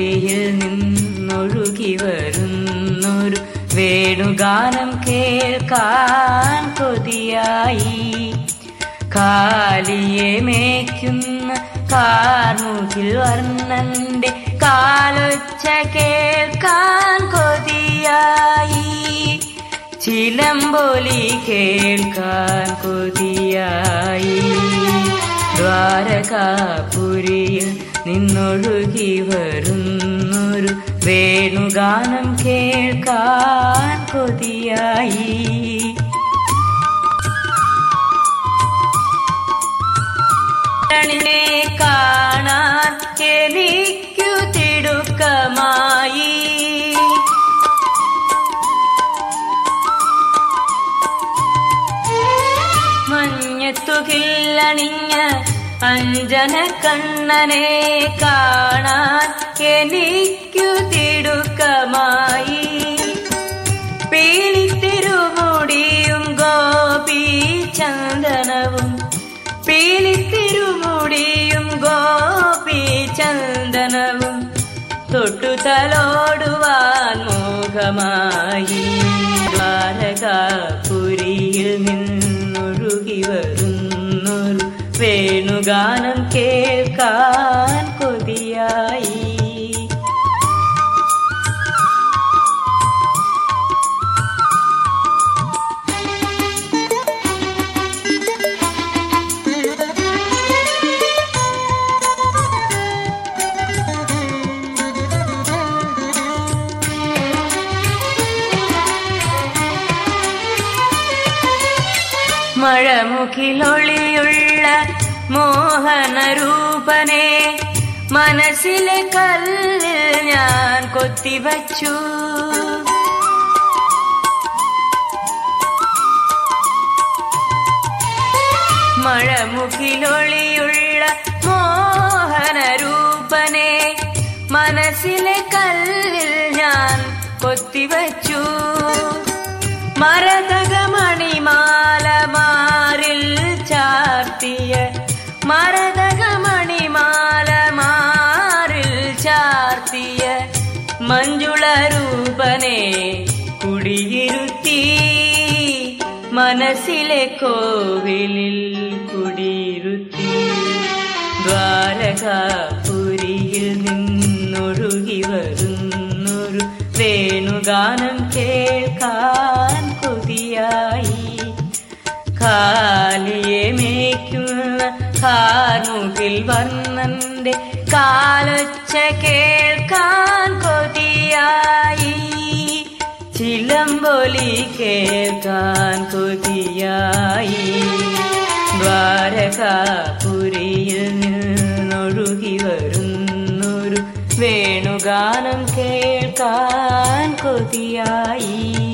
ചിലമ്പൊലിയിൽ നിന്നൊഴുകി വരുന്നൊരു വേണുഗാനം കേൾക്കാൻ കൊതിയായി കാലിയെ മേയ്ക്കുന്ന കാർമുകിൽ വർണ്ണന്റെ കാലൊച്ച കേൾക്കാൻ കൊതിയായി ചിലമ്പൊലി കേൾക്കാൻ കൊതിയായി ദ്വാരകാപുരിയിൽ നിന്നൊഴുകി വരുന്നൊരു വേണുഗാനം കേൾക്കാൻ കൊതിയായി കണ്ണിനെ കാണാൻ എനിക്കു തിടുക്കമായി മഞ്ഞത്തുകില്ലണിഞ്ഞ അഞ്ജന കണ്ണനെ കാണാൻ എനിക്കു തിടുക്കമായി പീലിത്തിരുമുടിയും ഗോപി ചന്ദനവും പീലിത്തിരുമുടിയും ഗോപി ചന്ദനവും തൊട്ടു തലോടുവാൻ മോഹമായി ദ്വാരകാപുരിയിൽ നിന്നൊഴുകി വരുന്നൊരു വേണുഗാനം കേൾക്കാൻ കൊതിയായി മഴമുഖിലൊളിയുള്ള മോഹനരൂപനെ മനസ്സിലെ കല്ലിൽ ഞാൻ കൊത്തിവച്ചു മഴമുഖിലൊളിയുള്ള മോഹനരൂപനെ മനസ്സിലെ കല്ലിൽ ഞാൻ കൊത്തിവച്ചു മരതകമണിമാല മാറിൽ ചാർത്തിയ മരതകമണിമാല മാറിൽ ചാർത്തിയ മഞ്ജുള രൂപനെ കുടിയിരുത്തി മനസ്സിലെ കോവിലിൽ കുടിയിരുത്തി ദ്വാരകാപുരിയിൽ നിന്നൊഴുകി വരുന്നൊരു വേണുഗാനം കേൾക്കാൻ കൊതിയായി കാലിയെ മേയ്ക്കുന്ന കാർമുകിൽ വർണ്ണന്റെ കാലൊച്ച കേൾക്കാൻ കൊതിയായി ചിലമ്പൊലി കേൾക്കാൻ കൊതിയായി ദ്വാരകാപുരിയിൽ നിന്നൊഴുകി വരുന്നൊരു വേണുഗാനം കേൾക്കാൻ കൊതിയായി